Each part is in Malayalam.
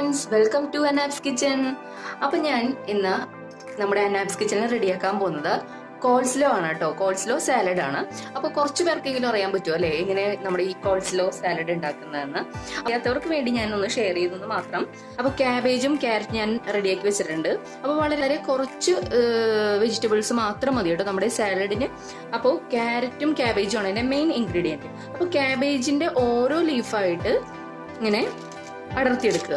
ഫ്രണ്ട്സ് വെൽക്കം ടു അനാപ്സ് കിച്ചൺ അപ്പൊ ഞാൻ ഇന്ന് നമ്മുടെ അനാപ്സ് കിച്ചണിൽ റെഡിയാക്കാൻ പോകുന്നത് കോൾസ്ലോ ആണ് കേട്ടോ കോൾസ്ലോ സാലഡ് ആണ് അപ്പൊ കുറച്ച് പേർക്കെങ്കിലും അറിയാൻ പറ്റുമോ അല്ലെ എങ്ങനെ നമ്മുടെ ഈ കോൾസ്ലോ സാലഡ് ഉണ്ടാക്കുന്നതെന്ന് അറിയാത്തവർക്ക് വേണ്ടി ഞാൻ ഒന്ന് ഷെയർ ചെയ്തെന്ന് മാത്രം അപ്പൊ ക്യാബേജും ക്യാരറ്റ് ഞാൻ റെഡിയാക്കി വെച്ചിട്ടുണ്ട് അപ്പൊ വളരെ കുറച്ച് വെജിറ്റബിൾസ് മാത്രം മതി കേട്ടോ നമ്മുടെ സാലഡിന് അപ്പോൾ ക്യാരറ്റും ക്യാബേജും ആണ് അതിന്റെ മെയിൻ ഇൻഗ്രീഡിയൻറ്റ് അപ്പോൾ ക്യാബേജിന്റെ ഓരോ ലീഫായിട്ട് ഇങ്ങനെ അടർത്തിയെടുക്കുക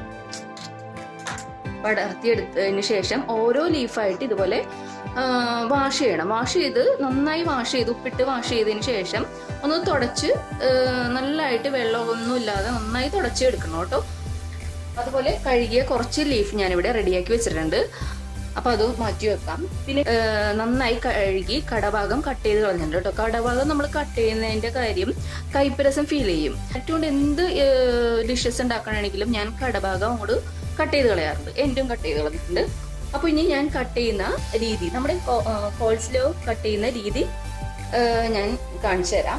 അടർത്തിയെടുത്തതിന് ശേഷം ഓരോ ലീഫായിട്ട് ഇതുപോലെ വാഷ് ചെയ്യണം വാഷ് ചെയ്ത് നന്നായി വാഷ് ചെയ്ത് ഉപ്പിട്ട് വാഷ് ചെയ്തതിന് ശേഷം ഒന്ന് തുടച്ച് നല്ലതായിട്ട് വെള്ളമൊന്നും ഇല്ലാതെ നന്നായി തുടച്ച് എടുക്കണം കേട്ടോ അതുപോലെ കഴുകിയ കുറച്ച് ലീഫ് ഞാനിവിടെ റെഡിയാക്കി വെച്ചിട്ടുണ്ട് അപ്പൊ അത് മാറ്റി വെക്കാം പിന്നെ നന്നായി കഴുകി കടഭാഗം കട്ട് ചെയ്ത് കളഞ്ഞിട്ടുണ്ട് കേട്ടോ കടഭാഗം നമ്മൾ കട്ട് ചെയ്യുന്നതിന്റെ കാര്യം കൈപ്പരസം ഫീൽ ചെയ്യും ഏറ്റവും എന്ത് ഡിഷസ് ഉണ്ടാക്കണമെങ്കിലും ഞാൻ കടഭാഗം അങ്ങോട്ട് കട്ട് ചെയ്ത് കളയാറുണ്ട് എന്റും കട്ട് ചെയ്ത് കളഞ്ഞിട്ടുണ്ട് അപ്പൊ ഇനി ഞാൻ കട്ട് ചെയ്യുന്ന രീതി നമ്മുടെ കോൾസ്ലോ കട്ട് ചെയ്യുന്ന രീതി ഞാൻ കാണിച്ചു തരാം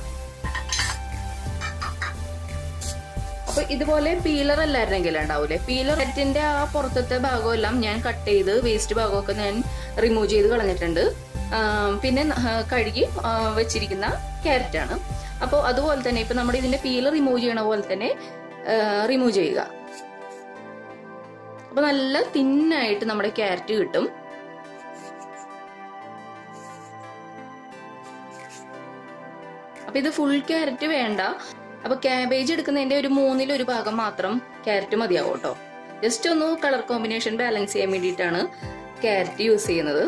അപ്പൊ ഇതുപോലെ പീലർ അല്ലായിരുന്നെങ്കിൽ ഉണ്ടാവൂലേ പീലർ നെറ്റിന്റെ ആ പുറത്തത്തെ ഭാഗമെല്ലാം ഞാൻ കട്ട് ചെയ്ത് വേസ്റ്റ് ഭാഗമൊക്കെ ഞാൻ റിമൂവ് ചെയ്ത് കളഞ്ഞിട്ടുണ്ട് പിന്നെ കഴുകി വെച്ചിരിക്കുന്ന ക്യാരറ്റ് ആണ് അപ്പോൾ അതുപോലെ തന്നെ ഇപ്പൊ നമ്മുടെ ഇതിന്റെ പീലർ റിമൂവ് ചെയ്യണ പോലെ തന്നെ റിമൂവ് ചെയ്യുക അപ്പൊ നല്ല തിന്നായിട്ട് നമ്മുടെ ക്യാരറ്റ് കിട്ടും അപ്പൊ ഇത് ഫുൾ ക്യാരറ്റ് വേണ്ട അപ്പൊ ക്യാബേജ് എടുക്കുന്നതിന്റെ ഒരു മൂന്നിൽ ഒരു ഭാഗം മാത്രം ക്യാരറ്റ് മതിയാവും കേട്ടോ ജസ്റ്റ് ഒന്ന് കളർ കോമ്പിനേഷൻ ബാലൻസ് ചെയ്യാൻ വേണ്ടിയിട്ടാണ് ക്യാരറ്റ് യൂസ് ചെയ്യുന്നത്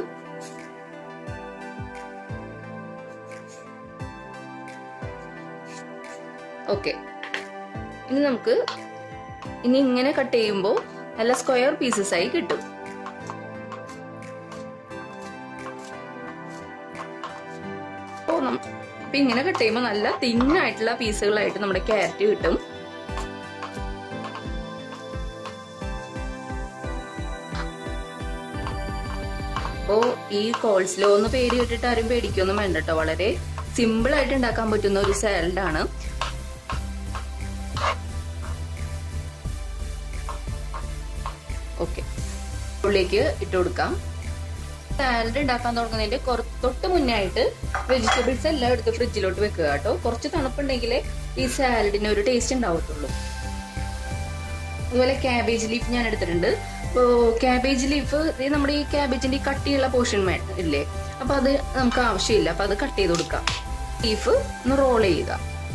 ഓക്കെ ഇനി നമുക്ക് ഇനി ഇങ്ങനെ കട്ട് ചെയ്യുമ്പോൾ നല്ല സ്ക്വയർ പീസസ് ആയി കിട്ടും അപ്പൊ ഇങ്ങനെ കട്ട് ചെയ്യുമ്പോൾ നല്ല തിന്നായിട്ടുള്ള പീസുകളായിട്ട് നമ്മുടെ ക്യാരറ്റ് കിട്ടും അപ്പോ ഈ കോൾസ്ലോ എന്ന് പേര് കേട്ടിട്ട് ആരും പേടിക്കൊന്നും വേണ്ട കേട്ടോ വളരെ സിമ്പിൾ ആയിട്ട് ഉണ്ടാക്കാൻ പറ്റുന്ന ഒരു സാലഡാണ് ഓക്കെ ഉള്ളിലേക്ക് ഇട്ട് കൊടുക്കാം സാലഡ് ഉണ്ടാക്കാൻ തുടങ്ങുന്നതിന്റെ തൊട്ട് മുന്നേ ആയിട്ട് വെജിറ്റബിൾസ് എല്ലാം എടുത്ത് ഫ്രിഡ്ജിലോട്ട് വെക്കുക കേട്ടോ കുറച്ച് തണുപ്പുണ്ടെങ്കിലേ ഈ സാലഡിന് ഒരു ടേസ്റ്റ് ഉണ്ടാവത്തുള്ളൂ അതുപോലെ ക്യാബേജ് ലീഫ് ഞാൻ എടുത്തിട്ടുണ്ട് അപ്പോൾ ക്യാബേജ് ലീഫ് നമ്മുടെ ഈ ക്യാബേജിന്റെ കട്ടിയുള്ള പോർഷൻ ഇല്ലേ അപ്പൊ അത് നമുക്ക് ആവശ്യമില്ല അപ്പൊ അത് കട്ട് ചെയ്ത് കൊടുക്കാം ലീഫ് ഒന്ന് റോൾ ചെയ്യുക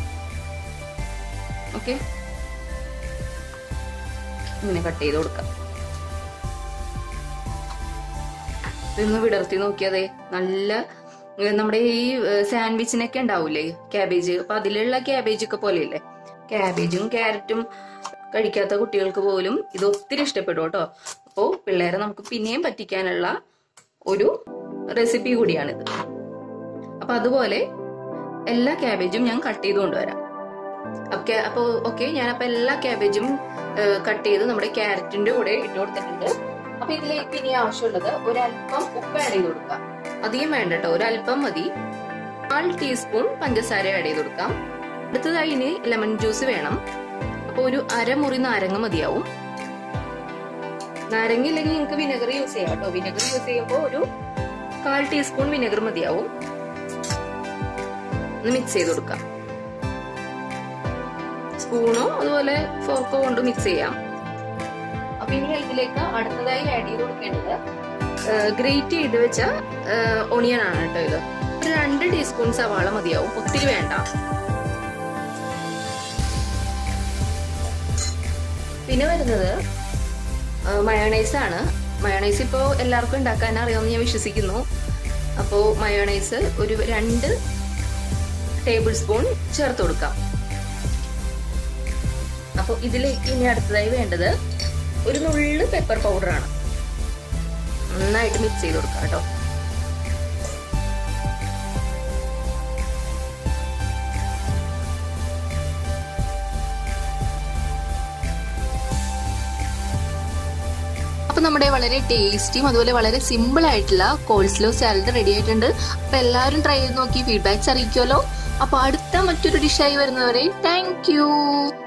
ഓക്കെ ഇങ്ങനെ കട്ട് ചെയ്ത് കൊടുക്കാം ഇതൊന്ന് വിടർത്തി നോക്കിയതേ നല്ല നമ്മുടെ ഈ സാൻഡ്വിച്ചിനൊക്കെ ഉണ്ടാവൂലേ ക്യാബേജ് അപ്പൊ അതിലുള്ള ക്യാബേജ് ഒക്കെ പോലെയല്ലേ ക്യാബേജും ക്യാരറ്റും കഴിക്കാത്ത കുട്ടികൾക്ക് പോലും ഇത് ഒത്തിരി ഇഷ്ടപ്പെടും കേട്ടോ അപ്പോ പിള്ളേരെ നമുക്ക് പിന്നെയും പറ്റിക്കാനുള്ള ഒരു റെസിപ്പി കൂടിയാണിത് അപ്പൊ അതുപോലെ എല്ലാ ക്യാബേജും ഞാൻ കട്ട് ചെയ്ത് കൊണ്ടുവരാം അപ്പൊ ഓക്കെ ഞാൻ അപ്പൊ എല്ലാ ക്യാബേജും കട്ട് ചെയ്ത് നമ്മുടെ ക്യാരറ്റിന്റെ കൂടെ ഇട്ട് കൊടുത്തിട്ടുണ്ട് അപ്പൊ ഇതിലേക്ക് ഇനി ആവശ്യമുള്ളത് ഒരല്പം ഉപ്പ് ആഡ് ചെയ്ത് കൊടുക്കാം അധികം വേണ്ട കേട്ടോ ഒരല്പം മതി കാൽ ടീസ്പൂൺ പഞ്ചസാര ആഡ് ചെയ്ത് കൊടുക്കാം അടുത്തതായി ഇനി ലെമൺ ജ്യൂസ് വേണം അപ്പൊ ഒരു അരമുറി നാരങ്ങ മതിയാവും നാരങ്ങ ഇല്ലെങ്കിൽ നിങ്ങൾക്ക് വിനെഗർ യൂസ് ചെയ്യാം കേട്ടോ വിനെഗർ യൂസ് ചെയ്യുമ്പോൾ ഒരു കാൽ ടീസ്പൂൺ വിനെഗർ മതിയാവും ഒന്ന് മിക്സ് ചെയ്ത് കൊടുക്കാം സ്പൂണോ അതുപോലെ ഫോർക്കോ കൊണ്ട് മിക്സ് ചെയ്യാം അപ്പൊ ഇനി ഇതിലേക്ക് അടുത്തതായി ആഡ് ചെയ്ത് കൊടുക്കേണ്ടത് ഗ്രേറ്റ് ചെയ്ത് വെച്ച ഓണിയൻ ആണ് കേട്ടോ ഇത് ഒരു രണ്ട് ടീസ്പൂൺ സവാള മതിയാവും ഒത്തിരി വേണ്ട പിന്നെ വരുന്നത് മയോണൈസ് ആണ് മയോണൈസ് ഇപ്പോൾ എല്ലാവർക്കും ഉണ്ടാക്കാൻ അറിയാമെന്ന് ഞാൻ വിശ്വസിക്കുന്നു അപ്പോൾ മയോണൈസ് ഒരു രണ്ട് ടേബിൾ സ്പൂൺ ചേർത്ത് കൊടുക്കാം അപ്പോൾ ഇതിലേക്ക് ഇനി അടുത്തതായി വേണ്ടത് ഒരു നുള്ളു പെപ്പർ പൗഡർ ആണ് നന്നായിട്ട് മിക്സ് ചെയ്ത് കൊടുക്കാം കേട്ടോ അപ്പൊ നമ്മുടെ വളരെ ടേസ്റ്റിയും അതുപോലെ വളരെ സിമ്പിൾ ആയിട്ടുള്ള കോൾസ്ലോ സാലഡ് റെഡി ആയിട്ടുണ്ട് അപ്പൊ എല്ലാവരും ട്രൈ ചെയ്ത് നോക്കി ഫീഡ്ബാക്സ് അറിയിക്കുമല്ലോ അപ്പൊ അടുത്ത മറ്റൊരു ഡിഷായി വരുന്നവരെ താങ്ക്